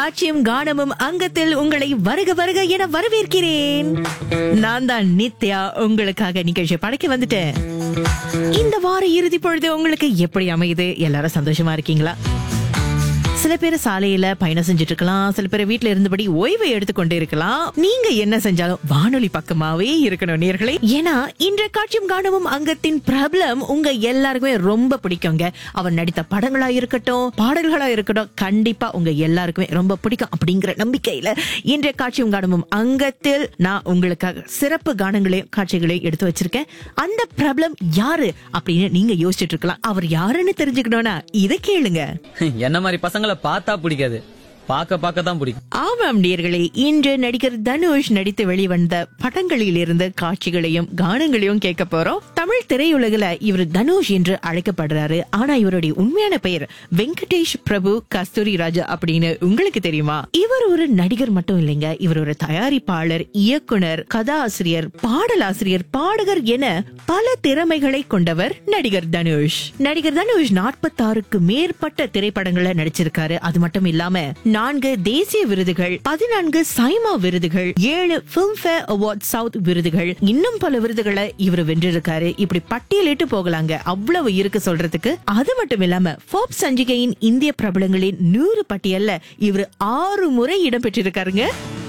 காட்சியும் கானமும் அங்கத்தில் உங்களை வருக வருக என வரவேற்கிறேன் நான் தான் நித்யா உங்களுக்காக நிகழ்ச்சி படைக்க வந்துட்டேன் இந்த வார இறுதி பொழுது உங்களுக்கு எப்படி அமையுது எல்லாரும் சந்தோஷமா இருக்கீங்களா சில பேர் சாலையில பயணம் செஞ்சுட்டு இருக்கலாம் சில பேர் வீட்ல இருந்தபடி ஓய்வை எடுத்துக்கொண்டு இருக்கலாம் நீங்க என்ன செஞ்சாலும் வானொலி பக்கமாவே இருக்கணும் நேர்களே ஏன்னா இன்ற காட்சியும் காணவும் அங்கத்தின் பிரபலம் உங்க எல்லாருக்குமே ரொம்ப பிடிக்குங்க அவர் நடித்த படங்களா இருக்கட்டும் பாடல்களா இருக்கட்டும் கண்டிப்பா உங்க எல்லாருக்குமே ரொம்ப பிடிக்கும் அப்படிங்கிற நம்பிக்கையில இன்றைய காட்சியும் காணவும் அங்கத்தில் நான் உங்களுக்காக சிறப்பு கானங்களையும் காட்சிகளையும் எடுத்து வச்சிருக்கேன் அந்த பிரபலம் யாரு அப்படின்னு நீங்க யோசிச்சுட்டு இருக்கலாம் அவர் யாருன்னு தெரிஞ்சுக்கணும்னா இதை கேளுங்க என்ன மாதிரி பசங்களை பார்த்தா பிடிக்காது பார்க்க பார்க்க தான் பிடிக்கும் ஆமாம் நேர்களே இன்று நடிகர் தனுஷ் நடித்து வெளிவந்த படங்களில் இருந்து காட்சிகளையும் கானங்களையும் கேட்க போறோம் தமிழ் திரையுலகில இவர் தனுஷ் என்று அழைக்கப்படுறாரு ஆனா இவருடைய உண்மையான பெயர் வெங்கடேஷ் பிரபு கஸ்தூரி ராஜா அப்படின்னு உங்களுக்கு தெரியுமா இவர் ஒரு நடிகர் மட்டும் இல்லைங்க இவர் ஒரு தயாரிப்பாளர் இயக்குனர் கதாசிரியர் பாடலாசிரியர் பாடகர் என பல திறமைகளை கொண்டவர் நடிகர் தனுஷ் நடிகர் தனுஷ் நாற்பத்தாறுக்கு மேற்பட்ட திரைப்படங்கள்ல நடிச்சிருக்காரு அது மட்டும் இல்லாம நான்கு தேசிய விருதுகள் பதினான்கு சைமா விருதுகள் ஏழு பிலிம்பேர் அவார்ட் சவுத் விருதுகள் இன்னும் பல விருதுகளை இவர் வென்றிருக்காரு இப்படி பட்டியலிட்டு போகலாங்க அவ்வளவு இருக்கு சொல்றதுக்கு அது மட்டும் இல்லாம போப் சஞ்சிகையின் இந்திய பிரபலங்களின் நூறு பட்டியல்ல இவர் ஆறு முறை இடம்பெற்றிருக்காருங்க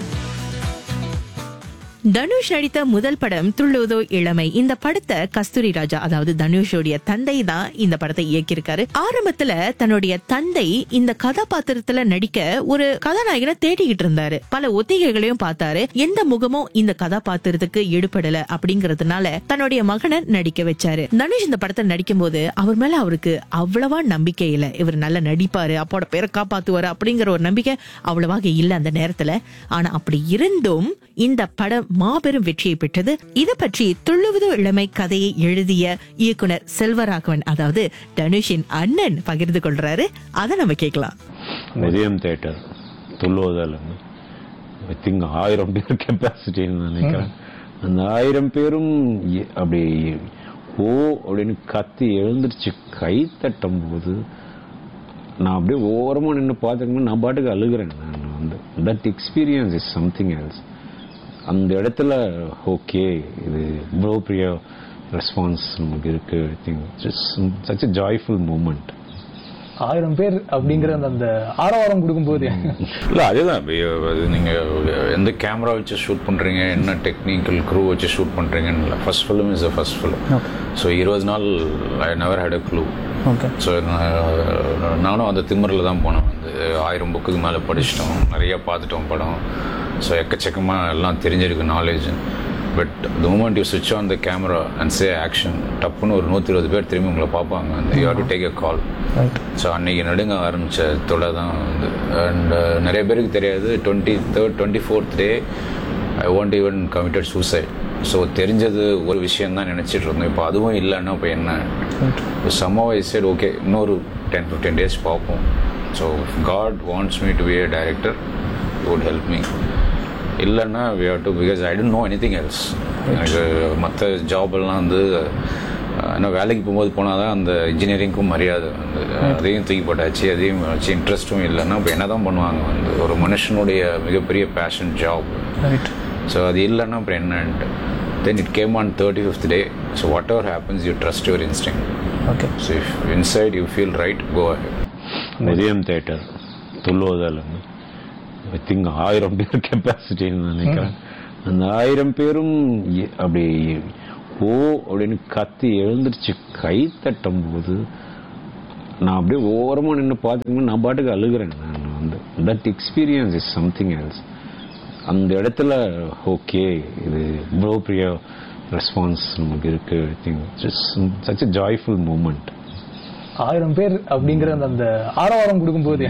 தனுஷ் நடித்த முதல் படம் துள்ளுவதோ இளமை இந்த படத்தை கஸ்தூரி ராஜா அதாவது தனுஷோடைய தந்தை தான் இந்த படத்தை இயக்கியிருக்காரு ஆரம்பத்துல தன்னுடைய தந்தை இந்த கதாபாத்திரத்துல நடிக்க ஒரு கதாநாயகனை தேடிக்கிட்டு இருந்தாரு பல ஒத்திகைகளையும் பார்த்தாரு எந்த முகமும் இந்த கதாபாத்திரத்துக்கு எடுபடல அப்படிங்கறதுனால தன்னுடைய மகனை நடிக்க வச்சாரு தனுஷ் இந்த படத்தை நடிக்கும் போது அவர் மேல அவருக்கு அவ்வளவா நம்பிக்கை இல்ல இவர் நல்லா நடிப்பாரு அப்போட பேரை காப்பாத்துவாரு அப்படிங்கிற ஒரு நம்பிக்கை அவ்வளவாக இல்ல அந்த நேரத்துல ஆனா அப்படி இருந்தும் இந்த படம் மாபெரும் வெற்றியை பெற்றது இதை பற்றி துள்ளுவதோ இளமை கதையை எழுதிய இயக்குனர் செல்வராகவன் அதாவது தனுஷின் அண்ணன் பகிர்ந்து கொள்றாரு அதை நம்ம கேட்கலாம் உதயம் தேட்டர் துள்ளுவதில் ஐ திங்க் ஆயிரம் பேர் கெப்பாசிட்டின்னு நினைக்கிறேன் அந்த ஆயிரம் பேரும் எ- அப்படி ஓ அப்படின்னு கத்தி எழுந்திருச்சு கை தட்டும் போது நான் அப்படியே ஓரமாக நின்று பார்த்துக்கணும் நான் பாட்டுக்கு அழுகிறேன் நான் வந்து that experience is something else அந்த இடத்துல ஓகே இது இவ்வளோ பெரிய ரெஸ்பான்ஸ் நமக்கு இருக்கு I think such a joyful moment ஆயிரம் பேர் அப்படிங்கிற அந்த- அந்த ஆரவாரம் கொடுக்கும்போது இல்ல அதேதான் இப்ப அது நீங்க எந்த கேமரா வச்சு ஷூட் பண்றீங்க என்ன டெக்னிக்கல் க்ரூ வச்சு ஷூட் பண்றீங்கன்னு இல்லை first film is a first film so இருபது நாள் I never had a clue okay so நானும் அந்த திமிரில் தான் போனேன் வந்து ஆயிரம் புக்குக்கு மேலே படிச்சிட்டோம் நிறைய பார்த்துட்டோம் படம் ஸோ எக்கச்சக்கமாக எல்லாம் தெரிஞ்சிருக்கு knowledge but the moment you switch on the camera and say action டப்புன்னு ஒரு நூற்றி இருபது பேர் திரும்பி உங்களை பார்ப்பாங்க அந்த you do take a call right so அன்னைக்கு நடுங்க ஆரம்பித்த தொலை தான் வந்து அண்ட் நிறைய பேருக்கு தெரியாது twenty third twenty fourth day I want even committed suicide so தெரிஞ்சது ஒரு விஷயம் தான் நினச்சிட்டு இருந்தோம் இப்போ அதுவும் இல்லைன்னா இப்போ என்ன சம்மோ ஐ சைட் ஓகே இன்னொரு டென் ஃபிஃப்டீன் டேஸ் பார்ப்போம் so God wants me to be a director would help me இல்லைன்னா we have to because I don't know anything else எனக்கு மற்ற ஜாப் எல்லாம் வந்து இன்னும் வேலைக்கு போகும்போது போனால் தான் அந்த இன்ஜினியரிங்க்கும் மரியாதை வந்து அதையும் தூக்கி போட்டாச்சு அதையும் வச்சு இன்ட்ரெஸ்ட்டும் இல்லைன்னா இப்போ என்ன தான் பண்ணுவாங்க வந்து ஒரு மனுஷனுடைய மிகப்பெரிய பேஷன் ஜாப் ரைட் ஸோ அது இல்லைன்னா அப்புறம் என்னன்ட்டு then it came on thirty fifth day so whatever happens you trust your instinct okay so if inside you feel right go ahead Udhayam theatre துள்ளுவதில் ஐ திங்க் ஆயிரம் பேர் கெப்பாசிட்டின்னு நினைக்கிறேன் அந்த ஆயிரம் பேரும் எ- அப்படி ஓ அப்படின்னு கத்தி எழுந்திருச்சு கை தட்டும் போது நான் அப்படியே ஓரமாக நின்று பார்த்துக்கணும் நான் பாட்டுக்கு அழுகிறேன் நான் வந்து that experience is something else அந்த இடத்துல ஓகே இது இவ்வளோ பெரிய ரெஸ்பான்ஸ் நமக்கு இருக்கு I think such a joyful moment ஆயிரம் பேர் அப்படிங்கிற அந்த- அந்த ஆரவாரம் கொடுக்கும்போது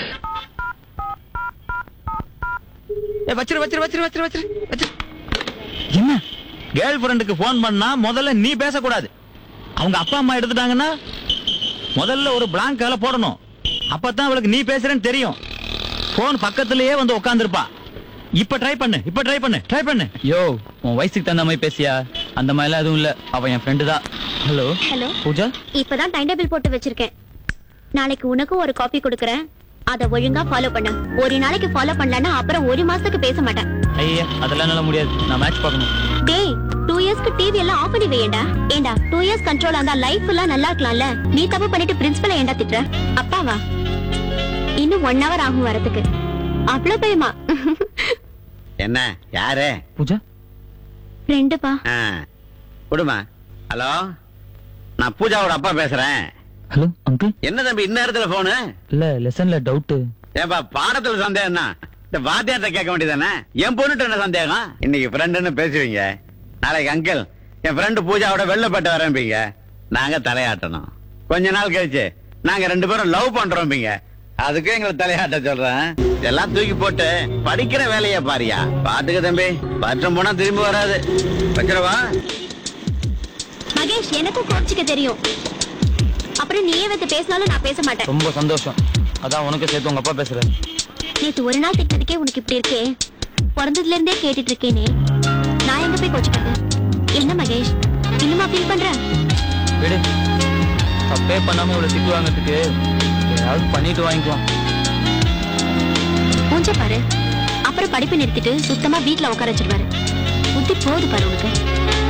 ஏ வச்சிரு வச்சிரு வச்சிரு வச்சிரு வச்சிரு வச்சிரு என்ன கேர்ள் ஃப்ரெண்டுக்கு ஃபோன் பண்ணா முதல்ல நீ பேசக்கூடாது அவங்க அப்பா அம்மா எடுத்துட்டாங்கன்னா முதல்ல ஒரு பிளாங்க் வேலை போடணும் அப்பதான் அவளுக்கு நீ பேசுறேன்னு தெரியும் போன் பக்கத்திலேயே வந்து உட்காந்துருப்பா இப்ப ட்ரை பண்ணு இப்ப ட்ரை பண்ணு ட்ரை பண்ணு யோ உன் வயசுக்கு தகுந்த மாதிரி பேசியா அந்த மாதிரிலாம் எதுவும் இல்ல அவ என் ஃப்ரெண்டு தான் ஹலோ ஹலோ பூஜா இப்பதான் டைம் டேபிள் போட்டு வச்சிருக்கேன் நாளைக்கு உனக்கும் ஒரு காப்பி கொடுக்கறேன் அத ஒழுங்கா ஃபாலோ பண்ணு ஒரு நாளைக்கு ஃபாலோ பண்ணலன்னா அப்புறம் ஒரு மாசத்துக்கு பேச மாட்டேன் ஐயா அதெல்லாம் என்னால முடியாது நான் மேட்ச் பார்க்கணும் டேய் டூ இயர்ஸ்க்கு டிவி எல்லாம் ஆஃப் பண்ணி வையேண்டா ஏண்டா டூ இயர்ஸ் கண்ட்ரோல் இருந்தா லைஃப் எல்லாம் நல்லா இருக்கலாம்ல நீ தப்பு பண்ணிட்டு பிரின்சிபலை ஏண்டா திட்டுற அப்பாவா இன்னும் ஒன் ஹவர் ஆகும் வரதுக்கு அவ்வளவு பயமா என்ன யாரு பூஜா ஃப்ரெண்டுப்பா ஆ, விடுமா ஹலோ நான் பூஜாவோட அப்பா பேசுறேன் ஹலோ அங்கிள் என்ன தம்பி இந்நேரத்துல போனு இல்ல லெசன்ல டவுட் ஏப்பா பாடத்துல சந்தேகம் தான் இந்த வாத்தியார்ட்ட கேட்க வேண்டியதானே என் பொண்ணுட்ட என்ன சந்தேகம் இன்னைக்கு ஃப்ரெண்டுன்னு பேசுவீங்க நாளைக்கு அங்கிள் என் ஃப்ரெண்டு பூஜாவோட வெள்ளப்பட்டு வரேன்பீங்க நாங்க தலையாட்டணும் கொஞ்ச நாள் கழிச்சு நாங்க ரெண்டு பேரும் லவ் பண்றோம்பீங்க அதுக்கும் எங்களை தலையாட்ட சொல்றேன் எல்லாம் தூக்கி போட்டு படிக்கிற வேலையை பாரியா பாத்துக்க தம்பி பற்றம் போனா திரும்பி வராது வச்சிடவா மகேஷ் எனக்கும் கோச்சிக்க தெரியும் அப்புறம் நீயே வந்து பேசினாலும் நான் பேச மாட்டேன் ரொம்ப சந்தோஷம் அதான் உனக்கு சேர்த்து உங்க அப்பா பேசுறாரு நேத்து ஒரு நாள் திட்டதுக்கே உனக்கு இப்படி இருக்கே பிறந்ததுல இருந்தே கேட்டுட்டு இருக்கேனே நான் எங்க போய் கோச்சுக்கிறது என்ன மகேஷ் இன்னுமா ஃபீல் பண்ற விடு தப்பே பண்ணாம இவ்வளவு திட்டு வாங்கறதுக்கு ஏதாவது பண்ணிட்டு வாங்கிக்குவான் மூஞ்ச பாரு அப்புறம் படிப்பு நிறுத்திட்டு சுத்தமா வீட்ல உட்கார வச்சிருவாரு புத்தி போகுது பாரு உனக்கு